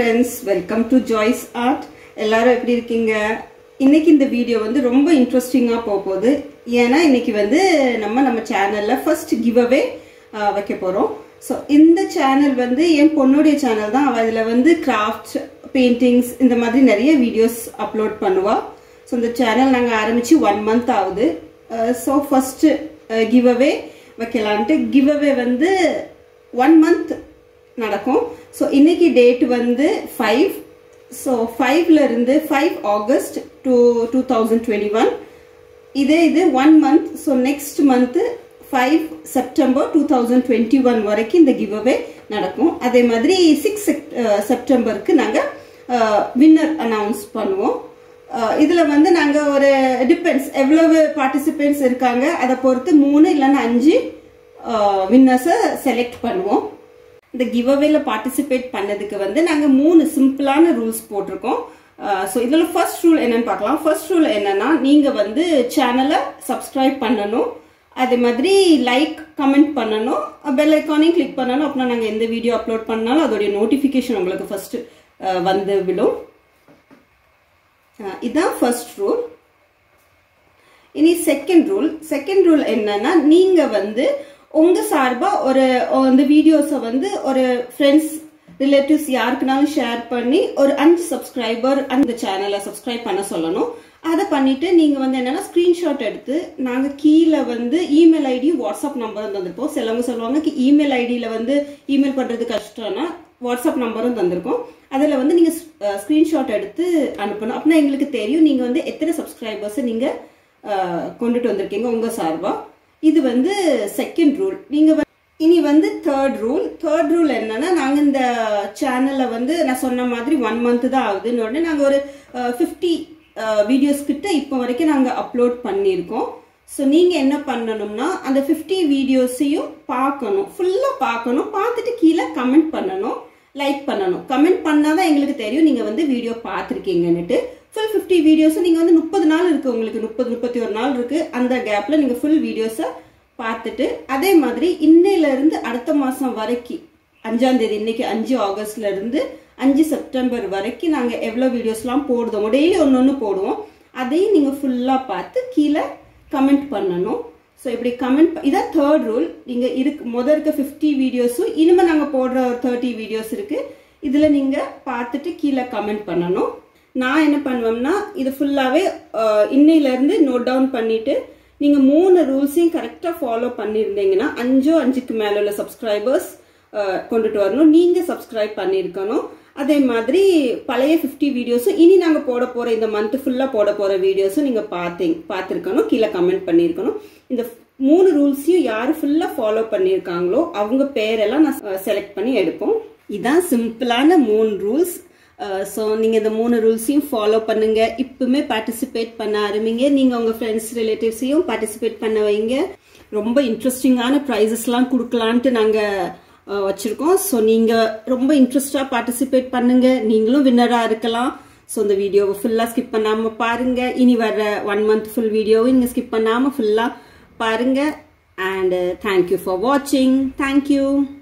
friends welcome to Joy's art எல்லாரும் எப்படி இருக்கீங்க இன்னைக்கு இந்த வீடியோ வந்து ரொம்ப இன்ட்ரெஸ்டிங்காக போக போகுது ஏன்னா இன்னைக்கு வந்து நம்ம நம்ம சேனலில் ஃபர்ஸ்ட் கிவ் அவே வைக்க போகிறோம் ஸோ இந்த சேனல் வந்து என் பொண்ணுடைய சேனல் தான் அவள் இதில் வந்து கிராஃப்ட் பெயிண்டிங்ஸ் இந்த மாதிரி நிறைய வீடியோஸ் அப்லோட் பண்ணுவாள் ஸோ இந்த சேனல் நாங்கள் ஆரம்பித்து ஒன் மந்த் ஆகுது ஸோ ஃபஸ்ட்டு கிவ் அவே வைக்கலான்ட்டு கிவ் அவே வந்து ஒன் மந்த் நடக்கும் ஸோ இன்னைக்கு டேட் வந்து ஃபைவ் ஸோ ஃபைவ்ல இருந்து five August two two thousand twenty one இதே இது one month so next month five September two thousand twenty one வரைக்கும் இந்த கிவ் அவே நடக்கும் அதே மாதிரி சிக்ஸ் செப்டம்பருக்கு நாங்கள் வின்னர் அனௌன்ஸ் பண்ணுவோம் இதில் வந்து நாங்கள் ஒரு டிபெண்ட்ஸ் எவ்வளவு பார்ட்டிசிபெண்ட்ஸ் இருக்காங்க அதை பொறுத்து மூணு இல்லைன்னா அஞ்சு வின்னர்ஸை செலக்ட் பண்ணுவோம் இந்த கிவ் அவேல பார்ட்டிசிபேட் பண்ணதுக்கு வந்து நாங்கள் மூணு சிம்பிளான ரூல்ஸ் போட்டிருக்கோம் ஸோ இதில் ஃபர்ஸ்ட் ரூல் என்னன்னு பார்க்கலாம் ஃபர்ஸ்ட் ரூல் என்னன்னா நீங்கள் வந்து சேனலை சப்ஸ்கிரைப் பண்ணணும் அதே மாதிரி லைக் கமெண்ட் பண்ணணும் பெல் ஐக்கானையும் கிளிக் பண்ணணும் அப்படின்னா நாங்கள் எந்த வீடியோ அப்லோட் பண்ணாலும் அதோடைய நோட்டிஃபிகேஷன் உங்களுக்கு ஃபர்ஸ்ட் வந்து விடும் இதுதான் ஃபர்ஸ்ட் ரூல் இனி செகண்ட் ரூல் செகண்ட் ரூல் என்னன்னா நீங்கள் வந்து உங்க சார்பா ஒரு இந்த வீடியோஸை வந்து ஒரு ஃப்ரெண்ட்ஸ் ரிலேட்டிவ்ஸ் யாருக்குனாலும் ஷேர் பண்ணி ஒரு அஞ்சு சப்ஸ்கிரைபர் அந்த சேனலை சப்ஸ்கிரைப் பண்ண சொல்லணும் அதை பண்ணிட்டு நீங்க வந்து என்னன்னா ஸ்கிரீன்ஷாட் எடுத்து நாங்க கீழே வந்து இமெயில் ஐடி வாட்ஸ்அப் நம்பரும் தந்திருப்போம் சிலவங்க சொல்லுவாங்க இமெயில் ஐடியில வந்து இமெயில் பண்றது கஷ்டம்னா வாட்ஸ்அப் நம்பரும் தந்திருக்கோம் அதில் வந்து நீங்கள் ஸ்க்ரீன்ஷாட் எடுத்து அனுப்பணும் அப்படின்னா எங்களுக்கு தெரியும் நீங்கள் வந்து எத்தனை சப்ஸ்கிரைபர்ஸை நீங்கள் கொண்டுட்டு வந்திருக்கீங்க உங்கள் சார்பாக இது வந்து செகண்ட் ரூல் நீங்கள் இனி வந்து தேர்ட் ரூல் தேர்ட் ரூல் என்னன்னா நாங்கள் இந்த சேனலில் வந்து நான் சொன்ன மாதிரி ஒன் மந்த் தான் ஆகுதுன்னு உடனே நாங்கள் ஒரு ஃபிஃப்டி வீடியோஸ் கிட்ட இப்போ வரைக்கும் நாங்கள் அப்லோட் பண்ணியிருக்கோம் ஸோ நீங்கள் என்ன பண்ணணும்னா அந்த ஃபிஃப்டி வீடியோஸையும் பார்க்கணும் ஃபுல்லாக பார்க்கணும் பார்த்துட்டு கீழே கமெண்ட் பண்ணணும் லைக் பண்ணணும் கமெண்ட் பண்ணால் தான் எங்களுக்கு தெரியும் நீங்கள் வந்து வீடியோ பார்த்துருக்கீங்கன்னுட்டு ஃபுல் ஃபிஃப்டி வீடியோஸும் நீங்கள் வந்து முப்பது நாள் இருக்குது உங்களுக்கு முப்பது முப்பத்தி ஒரு நாள் இருக்குது அந்த கேப்பில் நீங்கள் ஃபுல் வீடியோஸை பார்த்துட்டு அதே மாதிரி இன்னையிலேருந்து அடுத்த மாதம் வரைக்கும் அஞ்சாம் தேதி இன்னைக்கு அஞ்சு ஆகஸ்ட்ல இருந்து அஞ்சு செப்டம்பர் வரைக்கும் நாங்கள் எவ்வளோ வீடியோஸ்லாம் போடுவோம் டெய்லி ஒன்று ஒன்று போடுவோம் அதையும் நீங்கள் ஃபுல்லாக பார்த்து கீழே கமெண்ட் பண்ணணும் ஸோ இப்படி கமெண்ட் இதான் தேர்ட் ரூல் நீங்கள் இருக்கு முதல் இருக்க ஃபிஃப்டி வீடியோஸும் இனிமேல் நாங்கள் போடுற ஒரு தேர்ட்டி வீடியோஸ் இருக்குது இதில் நீங்கள் பார்த்துட்டு கீழே கமெண்ட் பண்ணணும் நான் என்ன பண்ணுவேன்னா இது ஃபுல்லாகவே இன்னையிலேருந்து நோட் டவுன் பண்ணிவிட்டு நீங்கள் மூணு ரூல்ஸையும் கரெக்டாக ஃபாலோ பண்ணியிருந்தீங்கன்னா அஞ்சோ அஞ்சுக்கு மேலே உள்ள சப்ஸ்கிரைபர்ஸ் கொண்டுட்டு வரணும் நீங்கள் சப்ஸ்கிரைப் பண்ணியிருக்கணும் அதே மாதிரி பழைய ஃபிஃப்டி வீடியோஸும் இனி நாங்கள் போட போகிற இந்த மந்த் ஃபுல்லாக போட போகிற வீடியோஸும் நீங்கள் பார்த்தீங்க பார்த்துருக்கணும் கீழே கமெண்ட் பண்ணியிருக்கணும் இந்த மூணு ரூல்ஸையும் யார் ஃபுல்லாக ஃபாலோ பண்ணியிருக்காங்களோ அவங்க பேரெல்லாம் நான் செலக்ட் பண்ணி எடுப்போம் இதான் சிம்பிளான மூணு ரூல்ஸ் ஸோ நீங்கள் இந்த மூணு ரூல்ஸையும் ஃபாலோ பண்ணுங்க இப்பவுமே பார்ட்டிசிபேட் பண்ண ஆரம்பிங்க நீங்கள் உங்கள் ஃப்ரெண்ட்ஸ் ரிலேட்டிவ்ஸையும் பார்ட்டிசிபேட் பண்ண வைங்க ரொம்ப இன்ட்ரெஸ்டிங்கான ப்ரைஸஸ்லாம் கொடுக்கலான்ட்டு நாங்கள் வச்சுருக்கோம் ஸோ நீங்கள் ரொம்ப இன்ட்ரெஸ்டாக பார்ட்டிசிபேட் பண்ணுங்க நீங்களும் வின்னராக இருக்கலாம் ஸோ இந்த வீடியோவை ஃபுல்லாக ஸ்கிப் பண்ணாமல் பாருங்கள் இனி வர ஒன் மந்த் ஃபுல் வீடியோவை நீங்கள் ஸ்கிப் பண்ணாமல் ஃபுல்லாக பாருங்கள் அண்ட் தேங்க்யூ ஃபார் வாட்சிங் தேங்க்யூ